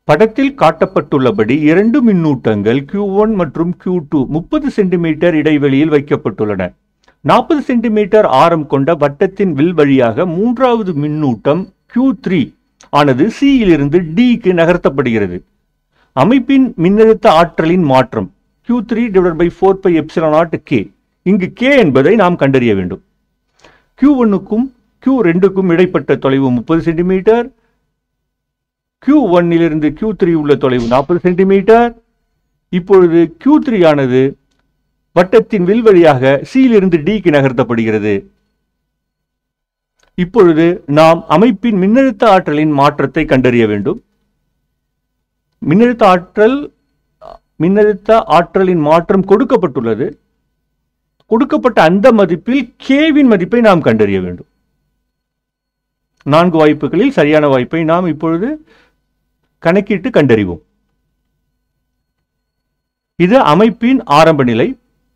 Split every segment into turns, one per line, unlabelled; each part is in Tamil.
படத்தில் காட்டப்பட்டுள்ளபடி இரண்டு மின்னூட்டங்கள் Q1 மற்றும் Q2 முப்பது சென்டிமீட்டர் இடைவெளியில் வைக்கப்பட்டுள்ளன நாற்பது சென்டிமீட்டர் ஆரம் கொண்ட வட்டத்தின் வில் வழியாக மூன்றாவது மின்னூட்டம் Q3 ஆனது C இலிருந்து D க்கு நகர்த்தப்படுகிறது அமைப்பின் மின்னழுத்த ஆற்றலின் மாற்றம் Q3 divided by 4 pi epsilon naught K இங்கு K என்பதை நாம் கண்டறிய வேண்டும் Q1க்கும் Q2க்கும் இடைப்பட்ட தொலைவு முப்பது சென்டிமீட்டர் Q1 இலிருந்து Q3 உள்ள தொலைவு நாற்பது சென்டிமீட்டர் இப்பொழுது Q3 ஆனது வட்டத்தின் வில் வழியாக C இலிருந்து D க்கு நகர்த்தப்படுகிறது இப்பொழுது நாம் அமைப்பின் மின்னழுத்த ஆற்றலின் மாற்றத்தை கண்டறிய வேண்டும் மின்னழுத்த ஆற்றல் மின்னழுத்த ஆற்றலின் மாற்றம் கொடுக்கப்பட்டுள்ளது கொடுக்கப்பட்ட அந்த மதிப்பில் கேவின் மதிப்பை நாம் கண்டறிய வேண்டும் நான்கு வாய்ப்புகளில் சரியான வாய்ப்பை நாம் இப்பொழுது கணக்கிட்டு கண்டறிவோம் இது அமைப்பின் ஆரம்ப நிலை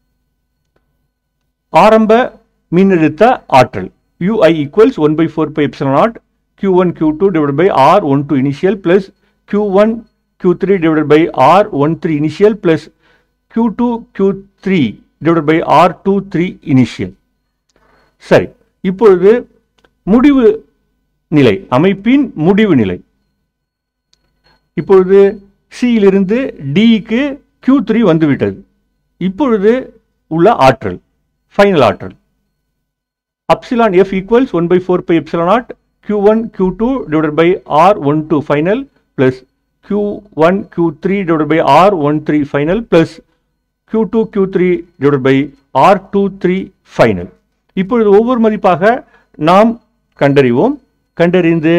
ஆரம்ப மின்னழுத்த ஆற்றல் ui equals 1 by 4 pi epsilon naught q1 q2 divided by r12 initial plus q1 q3 divided by r13 initial plus q2 q3 divided by r23 initial சரி இப்பொழுது முடிவு நிலை அமைப்பின் முடிவு நிலை இப்பொழுது C இலிருந்து D க்கு Q3 வந்துவிட்டது இப்பொழுது உள்ள ஆற்றல் ஃபைனல் ஆற்றல் epsilon F equals 1 by 4 pi epsilon naught Q1 Q2 divided by R12 final plus Q1 Q3 divided by R13 final plus Q2 Q3 divided by R23 final இப்பொழுது ஒவ்வொரு மதிப்பாக நாம் கண்டறிவோம் கண்டறிந்து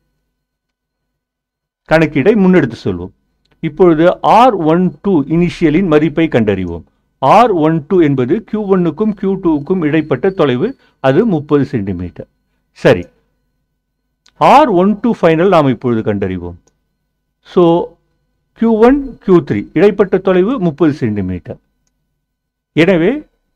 கணக்கீடை முன்னெடுத்து செல்வோம் இப்பொழுது ஆர் ஒன் டூ இனிஷியலின் மதிப்பை கண்டறிவோம் ஆர் ஒன் டூ என்பது கியூ ஒன்னுக்கும் கியூ டூவுக்கும் இடைப்பட்ட தொலைவு அது முப்பது சென்டிமீட்டர் சரி ஆர் ஒன் டூ ஃபைனல் நாம் இப்பொழுது கண்டறிவோம் so Q one Q three இடைப்பட்ட தொலைவு முப்பது சென்டிமீட்டர் எனவே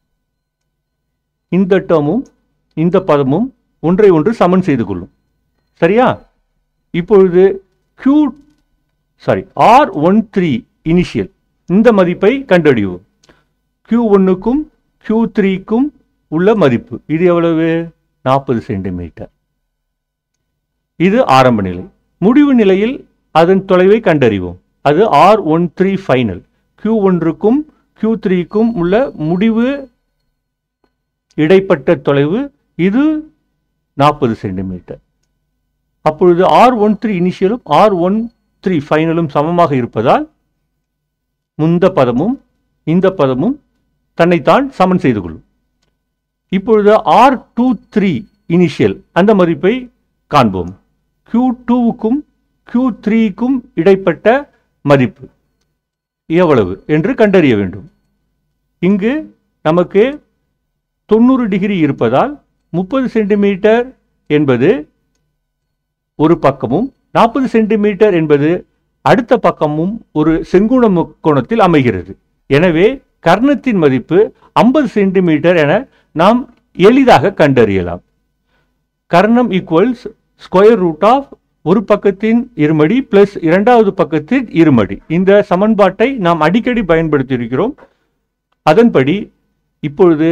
இந்த டேர்மும் இந்த பதமும் ஒன்றை ஒன்று சமன் செய்து கொள்ளும் சரியா இப்பொழுது Q sorry R one three initial இந்த மதிப்பை கண்டறிவோம் Q ஒன்னுக்கும் Q த்ரீக்கும் உள்ள மதிப்பு இது எவ்வளவு நாற்பது சென்டிமீட்டர் இது ஆரம்ப நிலை முடிவு நிலையில் அதன் தொலைவை கண்டறிவோம் அது R one three final Q ஒன்றுக்கும் Q த்ரீக்கும் உள்ள முடிவு இடைப்பட்ட தொலைவு இது நாற்பது சென்டிமீட்டர் அப்பொழுது ஆர் ஒன் த்ரீ இனிஷியலும் ஆர் ஒன் த்ரீ ஃபைனலும் சமமாக இருப்பதால் முந்த பதமும் இந்த பதமும் தன்னைத்தான் சமன் செய்து கொள்ளும் இப்பொழுது ஆர் டூ த்ரீ இனிஷியல் அந்த மதிப்பை காண்போம் Q டூவுக்கும் Q த்ரீக்கும் இடைப்பட்ட மதிப்பு எவ்வளவு என்று கண்டறிய வேண்டும் இங்கு நமக்கு தொண்ணூறு டிகிரி இருப்பதால் முப்பது சென்டிமீட்டர் என்பது ஒரு பக்கமும் நாற்பது சென்டிமீட்டர் என்பது அடுத்த பக்கமும் ஒரு செங்குண முக்கோணத்தில் அமைகிறது எனவே கர்ணத்தின் மதிப்பு ஐம்பது சென்டிமீட்டர் என நாம் எளிதாக கண்டறியலாம் கர்ணம் ஈக்குவல்ஸ் ஸ்கொயர் ரூட் ஆஃப் ஒரு பக்கத்தின் இருமடி பிளஸ் இரண்டாவது பக்கத்தின் இருமடி இந்த சமன்பாட்டை நாம் அடிக்கடி பயன்படுத்தியிருக்கிறோம் அதன்படி இப்பொழுது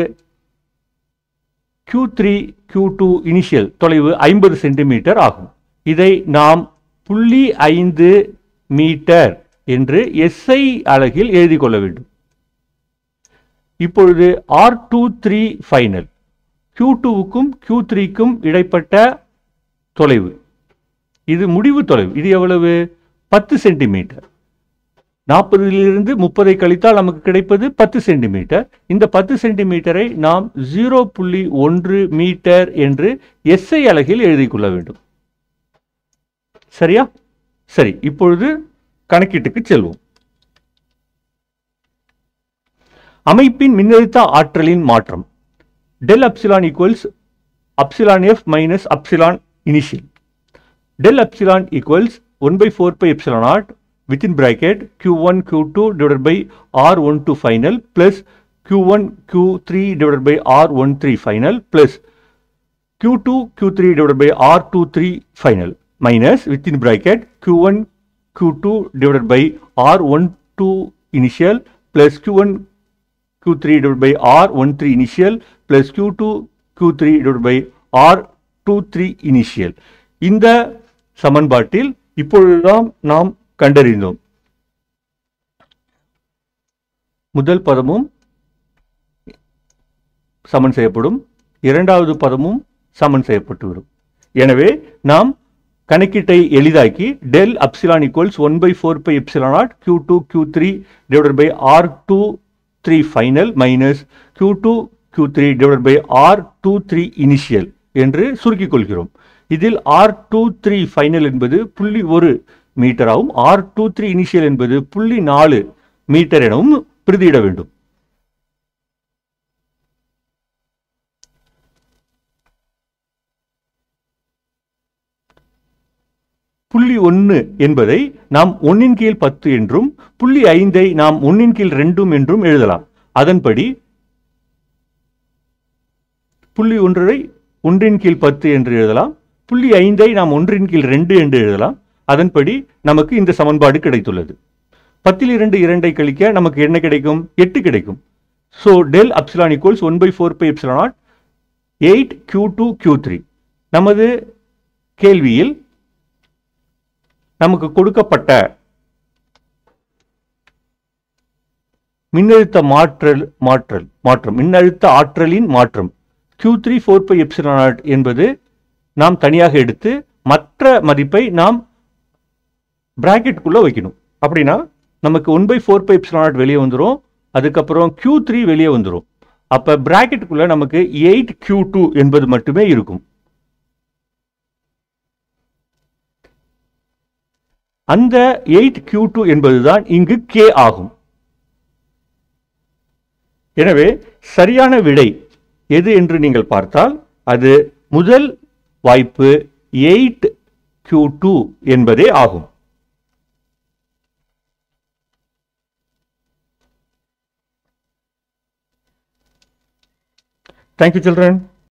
Q three Q two initial தொலைவு ஐம்பது சென்டிமீட்டர் ஆகும் இதை நாம் புள்ளி ஐந்து மீட்டர் என்று எஸ்ஐ அலகில் எழுதி கொள்ள வேண்டும் இப்பொழுது R two three final Q டூவுக்கும் Q த்ரீக்கும் இடைப்பட்ட தொலைவு இது முடிவு தொலைவு இது எவ்வளவு பத்து சென்டிமீட்டர் நாற்பதிலிருந்து முப்பதை கழித்தால் நமக்கு கிடைப்பது பத்து சென்டிமீட்டர் இந்த பத்து சென்டிமீட்டரை நாம் ஜீரோ புள்ளி ஒன்று மீட்டர் என்று எஸ்ஐ அலகில் எழுதி கொள்ள வேண்டும் சரியா சரி இப்பொழுது கணக்கீட்டுக்கு செல்வோம் அமைப்பின் மின்னழுத்த ஆற்றலின் மாற்றம் del epsilon equals epsilon F minus epsilon initial del epsilon equals 1 by 4 pi epsilon naught within bracket q1 q2 divided by r12 final plus q1 q3 divided by r13 final plus q2 q3 divided by r23 final minus within bracket q1 Q2 divided by R12 initial plus Q1 Q3 divided by R13 initial plus Q2 Q3 divided by R23 initial இந்த சமன்பாட்டில் இப்பொழுதுதான் நாம் கண்டறிந்தோம் முதல் பதமும் சமன் செய்யப்படும் இரண்டாவது பதமும் சமன் செய்யப்பட்டு வரும் எனவே நாம் கணக்கீட்டை எளிதாக்கி del epsilon equals one by four by epsilon naught Q two Q three divided by R two three final minus Q two Q three divided by R two three initial என்று சுருக்கிக் கொள்கிறோம் இதில் ஆர் டூ த்ரீ ஃபைனல் என்பது புள்ளி ஒரு மீட்டராகவும் ஆர் டூ த்ரீ இனிஷியல் என்பது புள்ளி நாலு மீட்டர் எனவும் பிரதியிட வேண்டும் புள்ளி ஒன்று என்பதை நாம் ஒன்னின் கீழ் பத்து என்றும் புள்ளி ஐந்தை நாம் ஒன்னின் கீழ் ரெண்டும் என்றும் எழுதலாம் அதன்படி புள்ளி ஒன்றை ஒன்றின் கீழ் பத்து என்று எழுதலாம் புள்ளி ஐந்தை நாம் ஒன்றின் கீழ் ரெண்டு என்று எழுதலாம் அதன்படி நமக்கு இந்த சமன்பாடு கிடைத்துள்ளது பத்தில் இரண்டு இரண்டை கழிக்க நமக்கு என்ன கிடைக்கும் எட்டு கிடைக்கும் so del epsilon equals one by four by epsilon naught eight Q two Q three நமது கேள்வியில் நமக்கு கொடுக்கப்பட்ட மின்னழுத்த மாற்றல் மாற்றல் மாற்றம் மின்னழுத்த ஆற்றலின் மாற்றம் Q3 three four by epsilon என்பது நாம் தனியாக எடுத்து மற்ற மதிப்பை நாம் பிராக்கெட்டுக்குள்ளே வைக்கணும் அப்படின்னா நமக்கு one by four by epsilon வெளியே வந்துடும் அதுக்கப்புறம் Q3 த்ரீ வெளியே வந்துடும் அப்போ பிராக்கெட்டுக்குள்ளே நமக்கு எயிட் Q2 டூ என்பது மட்டுமே இருக்கும் அந்த எயிட் Q2 டூ என்பதுதான் இங்கு K ஆகும் எனவே சரியான விடை எது என்று நீங்கள் பார்த்தால் அது முதல் வாய்ப்பு எயிட் Q2 டூ என்பதே ஆகும் Thank you, children.